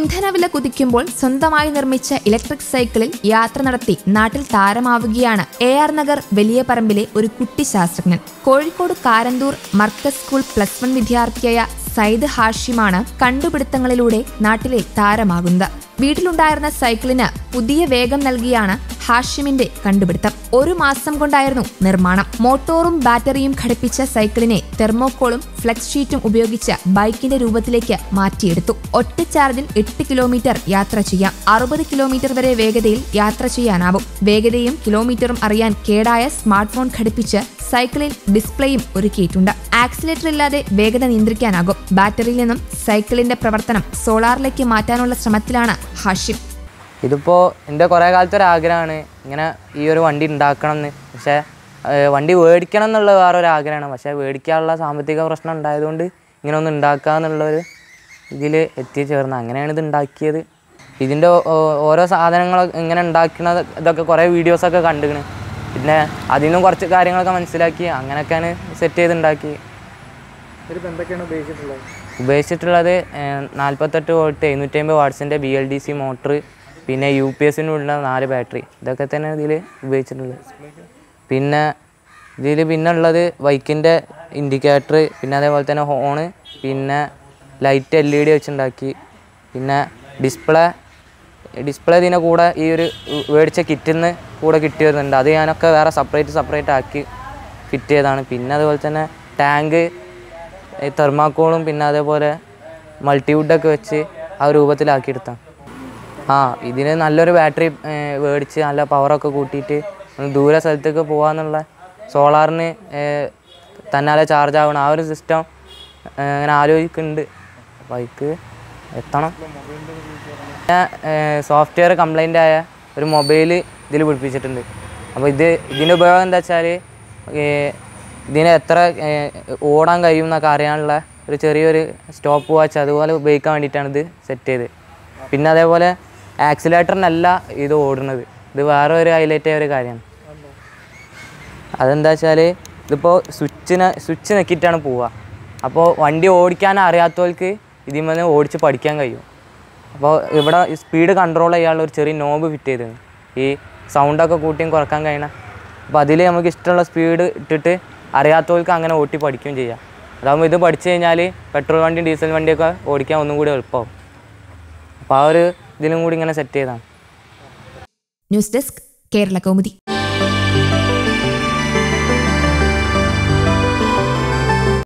ഇന്ധനവില കുതിക്കുമ്പോൾ സ്വന്തമായി നിർമ്മിച്ച ഇലക്ട്രിക് സൈക്കിളിൽ യാത്ര നടത്തി നാട്ടിൽ താരമാവുകയാണ് എ ആർ നഗർ വലിയ പറമ്പിലെ ഒരു കുട്ടി ശാസ്ത്രജ്ഞൻ Kozhikode Karanthur Markaz school plus one വിദ്യാർത്ഥിയായ സയ്യിദ് ഹാഷിമാണ് കണ്ടുപിടുത്തങ്ങളിലൂടെ നാട്ടിലെ താരമാകുന്നത് വീട്ടിലുണ്ടായിരുന്ന സൈക്കിളിന് പുതിയ വേഗം നൽകിയാണ് ഹാഷിമിന്റെ കണ്ടുപിടുത്തം ഒരു മാസം കൊണ്ടായിരുന്നു നിർമ്മാണം മോട്ടോറും ബാറ്ററിയും ഘടിപ്പിച്ച സൈക്കിളിനെ തെർമോക്കോളും ഫ്ലെക്സ് ഷീറ്റും ഉപയോഗിച്ച് ബൈക്കിന്റെ രൂപത്തിലേക്ക് മാറ്റിയെടുത്തു ഒറ്റ ചാർജിൽ എട്ട് കിലോമീറ്റർ യാത്ര ചെയ്യാം അറുപത് കിലോമീറ്റർ വരെ വേഗതയിൽ യാത്ര ചെയ്യാനാവും വേഗതയും കിലോമീറ്ററും അറിയാൻ കേടായ സ്മാർട്ട് ഫോൺ ഘടിപ്പിച്ച് സൈക്കിളിൽ ഡിസ്പ്ലേയും ഒരുക്കിയിട്ടുണ്ട് ആക്സിലേറ്റർ ഇല്ലാതെ വേഗത നിയന്ത്രിക്കാനാകും ബാറ്ററിയിൽ നിന്നും സൈക്കിളിന്റെ പ്രവർത്തനം സോളാറിലേക്ക് മാറ്റാനുള്ള ശ്രമത്തിലാണ് ഹാഷിം ഇതിപ്പോൾ എൻ്റെ കുറേ കാലത്തെ ഒരു ആഗ്രഹമാണ് ഇങ്ങനെ ഈ ഒരു വണ്ടി ഉണ്ടാക്കണം എന്ന് പക്ഷേ ഏഹ്, വണ്ടി മേടിക്കണം എന്നുള്ള വേറൊരു ആഗ്രഹമാണ് പക്ഷേ മേടിക്കാനുള്ള സാമ്പത്തിക പ്രശ്നം ഉണ്ടായതുകൊണ്ട് ഇങ്ങനെ ഒന്ന് ഉണ്ടാക്കുക എന്നുള്ളൊരു ഇതിൽ എത്തിച്ചേർന്ന് അങ്ങനെയാണ് ഇത് ഉണ്ടാക്കിയത് ഇതിൻ്റെ ഓ- ഓരോ സാധനങ്ങളൊക്കെ ഇങ്ങനെ ഉണ്ടാക്കുന്നത് ഇതൊക്കെ കുറേ വീഡിയോസൊക്കെ കണ്ടുകണ് പിന്നെ അതിൽ നിന്നും കുറച്ച് കാര്യങ്ങളൊക്കെ മനസ്സിലാക്കി അങ്ങനെയൊക്കെയാണ് സെറ്റ് ചെയ്ത് ഉണ്ടാക്കി ഇതിലിപ്പോൾ എന്തൊക്കെയാണ് ഉപയോഗിച്ചിട്ടുള്ളത് ഉപയോഗിച്ചിട്ടുള്ളത് നാൽപ്പത്തെട്ട് വോൾട്ട് എഴുന്നൂറ്റി അമ്പത് വാട്സിൻ്റെ B L D C motor പിന്നെ യു പി എസിനുള്ള നാല് ബാറ്ററി ഇതൊക്കെ തന്നെ ഇതിൽ ഉപയോഗിച്ചിട്ടുള്ളത് പിന്നെ ഇതിൽ പിന്നെ ഉള്ളത് ബൈക്കിൻ്റെ ഇൻഡിക്കേറ്റർ പിന്നെ അതേപോലെ തന്നെ ഹോണ് പിന്നെ ലൈറ്റ് എൽ ഇ ഡി വെച്ചുണ്ടാക്കി പിന്നെ ഡിസ്പ്ലേ ഡിസ്പ്ലേ ഇതിൻ്റെ കൂടെ ഈ ഒരു മേടിച്ച കിറ്റിൽ നിന്ന് കൂടെ കിട്ടി വരുന്നുണ്ട് അത് ഞാനൊക്കെ വേറെ സെപ്പറേറ്റ് സെപ്പറേറ്റ് ആക്കി ഫിറ്റ് ചെയ്തതാണ് പിന്നെ അതുപോലെ തന്നെ ടാങ്ക് ഈ തെർമാക്കോളും പിന്നെ അതേപോലെ മൾട്ടിവുഡൊക്കെ വെച്ച് ആ രൂപത്തിലാക്കിയെടുത്താണ് ആ ഇതിന് നല്ലൊരു ബാറ്ററി മേടിച്ച് നല്ല പവറൊക്കെ കൂട്ടിയിട്ട് ഒന്ന് ദൂരെ സ്ഥലത്തേക്ക് പോകാന്നുള്ള സോളാറിന് തന്നാലെ ചാർജ് ആവണം ആ ഒരു സിസ്റ്റം ഇങ്ങനെ ആലോചിക്കുന്നുണ്ട് ബൈക്ക് എത്തണം പിന്നെ സോഫ്റ്റ്വെയർ കംപ്ലൈൻ്റ് ആയ ഒരു മൊബൈൽ ഇതിൽ പിടിപ്പിച്ചിട്ടുണ്ട് അപ്പോൾ ഇത് ഇതിൻ്റെ ഉപയോഗം എന്താ വെച്ചാൽ ഇതിന് എത്ര ഏർ, ഓടാൻ കഴിയും എന്നൊക്കെ അറിയാനുള്ള ഒരു ചെറിയൊരു സ്റ്റോപ്പ് വാച്ച് അതുപോലെ ഉപയോഗിക്കാൻ വേണ്ടിയിട്ടാണ് ഇത് സെറ്റ് ചെയ്ത് പിന്നെ അതേപോലെ ആക്സിലേറ്ററിനല്ല ഇത് ഓടുന്നത് ഇത് വേറെ ഒരു ഹൈലൈറ്റ് ആയ ഒരു കാര്യമാണ് അതെന്താ വെച്ചാൽ ഇതിപ്പോൾ സ്വിച്ചിനെ സ്വിച്ച് നെക്കിയിട്ടാണ് പോവുക അപ്പോൾ വണ്ടി ഓടിക്കാൻ അറിയാത്തവർക്ക് ഇതിൽ നിന്ന് ഓടിച്ച് പഠിക്കാൻ കഴിയും അപ്പോൾ ഇവിടെ സ്പീഡ് കൺട്രോൾ ചെയ്യാനുള്ള ഒരു ചെറിയ നോബ് ഫിറ്റ് ചെയ്തിരുന്നു ഈ സൗണ്ടൊക്കെ കൂട്ടിയും കുറക്കാൻ കഴിയണ അപ്പോൾ അതിൽ നമുക്ക് ഇഷ്ടമുള്ള സ്പീഡ് ഇട്ടിട്ട് അറിയാത്തവർക്ക് അങ്ങനെ ഓട്ടി പഠിക്കുകയും ചെയ്യാം അതാകുമ്പോൾ ഇത് പഠിച്ചു കഴിഞ്ഞാൽ പെട്രോൾ വണ്ടിയും ഡീസൽ വണ്ടിയൊക്കെ ഓടിക്കാൻ ഒന്നും കൂടി എളുപ്പമാവും അപ്പോൾ ആ ഒരു ഇതിലും കൂടി ഇങ്ങനെ സെറ്റ് ചെയ്താണ് ന്യൂസ് ഡെസ്ക് കേരള കൗമുദി